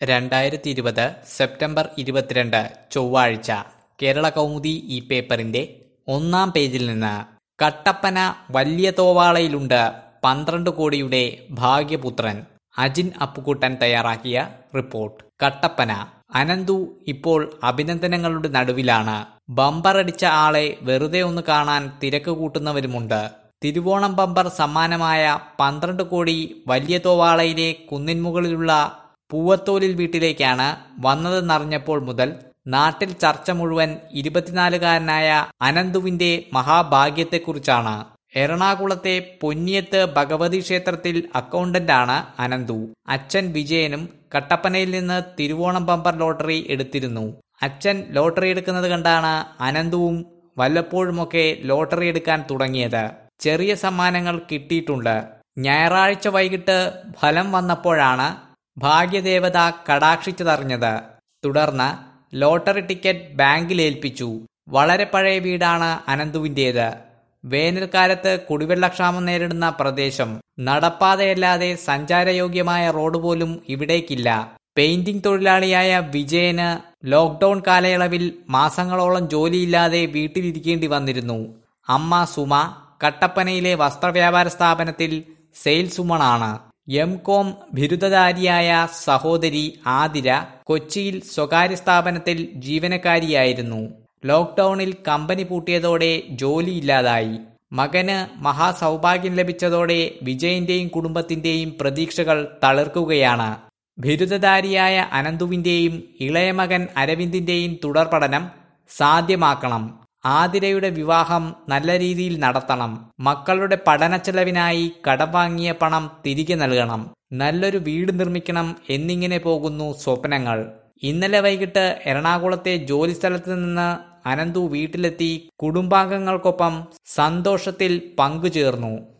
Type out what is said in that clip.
രണ്ടായിരത്തി ഇരുപത് സെപ്റ്റംബർ ഇരുപത്തിരണ്ട് ചൊവ്വാഴ്ച കേരള കൗമുദി ഈ പേപ്പറിന്റെ ഒന്നാം പേജിൽ നിന്ന് കട്ടപ്പന വലിയ തോവാളയിലുണ്ട് പന്ത്രണ്ട് കോടിയുടെ ഭാഗ്യപുത്രൻ അജിൻ അപ്പുക്കുട്ടൻ തയ്യാറാക്കിയ റിപ്പോർട്ട് കട്ടപ്പന അനന്തു ഇപ്പോൾ അഭിനന്ദനങ്ങളുടെ നടുവിലാണ് ബമ്പറടിച്ച ആളെ വെറുതെ ഒന്ന് കാണാൻ തിരക്ക് കൂട്ടുന്നവരുമുണ്ട് തിരുവോണം ബമ്പർ സമ്മാനമായ പന്ത്രണ്ട് കോടി വലിയ തോവാളയിലെ കുന്നിൻമുകളിലുള്ള പൂവത്തോലിൽ വീട്ടിലേക്കാണ് വന്നതെന്നറിഞ്ഞപ്പോൾ മുതൽ നാട്ടിൽ ചർച്ച മുഴുവൻ ഇരുപത്തിനാലുകാരനായ അനന്തുവിന്റെ മഹാഭാഗ്യത്തെക്കുറിച്ചാണ് എറണാകുളത്തെ പൊന്നിയത്ത് ഭഗവതി ക്ഷേത്രത്തിൽ അക്കൗണ്ടന്റാണ് അനന്തു അച്ഛൻ വിജയനും കട്ടപ്പനയിൽ നിന്ന് തിരുവോണം ബമ്പർ ലോട്ടറി എടുത്തിരുന്നു അച്ഛൻ ലോട്ടറി എടുക്കുന്നത് കണ്ടാണ് അനന്തുവും വല്ലപ്പോഴുമൊക്കെ ലോട്ടറി എടുക്കാൻ തുടങ്ങിയത് ചെറിയ സമ്മാനങ്ങൾ കിട്ടിയിട്ടുണ്ട് ഞായറാഴ്ച വൈകിട്ട് ഫലം വന്നപ്പോഴാണ് ഭാഗ്യദേവത കടാക്ഷിച്ചതറിഞ്ഞത് തുടർന്ന് ലോട്ടറി ടിക്കറ്റ് ബാങ്കിൽ ഏൽപ്പിച്ചു വളരെ പഴയ വീടാണ് അനന്തുവിന്റേത് വേനൽക്കാലത്ത് കുടിവെള്ളക്ഷാമം നേരിടുന്ന പ്രദേശം നടപ്പാതയല്ലാതെ സഞ്ചാരയോഗ്യമായ റോഡ് പോലും ഇവിടേക്കില്ല പെയിന്റിംഗ് തൊഴിലാളിയായ വിജയന് ലോക്ക്ഡൌൺ കാലയളവിൽ മാസങ്ങളോളം ജോലിയില്ലാതെ വീട്ടിലിരിക്കേണ്ടി വന്നിരുന്നു അമ്മ സുമ കട്ടപ്പനയിലെ വസ്ത്രവ്യാപാര സ്ഥാപനത്തിൽ സെയിൽസ് വുമണാണ് എം കോം ബിരുദധാരിയായ സഹോദരി ആതിര കൊച്ചിയിൽ സ്വകാര്യ സ്ഥാപനത്തിൽ ജീവനക്കാരിയായിരുന്നു ലോക്ക്ഡൌണിൽ കമ്പനി പൂട്ടിയതോടെ ജോലിയില്ലാതായി മകന് മഹാസൗഭാഗ്യം ലഭിച്ചതോടെ വിജയന്റെയും കുടുംബത്തിന്റെയും പ്രതീക്ഷകൾ തളിർക്കുകയാണ് ബിരുദധാരിയായ അനന്തുവിന്റെയും ഇളയ മകൻ അരവിന്ദിന്റെയും തുടർ പഠനം സാധ്യമാക്കണം ആതിരയുടെ വിവാഹം നല്ല രീതിയിൽ നടത്തണം മക്കളുടെ പഠന ചെലവിനായി കടം വാങ്ങിയ പണം തിരികെ നൽകണം നല്ലൊരു വീട് നിർമ്മിക്കണം എന്നിങ്ങനെ പോകുന്നു സ്വപ്നങ്ങൾ ഇന്നലെ വൈകിട്ട് എറണാകുളത്തെ ജോലി സ്ഥലത്ത് നിന്ന് അനന്തു വീട്ടിലെത്തി കുടുംബാംഗങ്ങൾക്കൊപ്പം സന്തോഷത്തിൽ പങ്കുചേർന്നു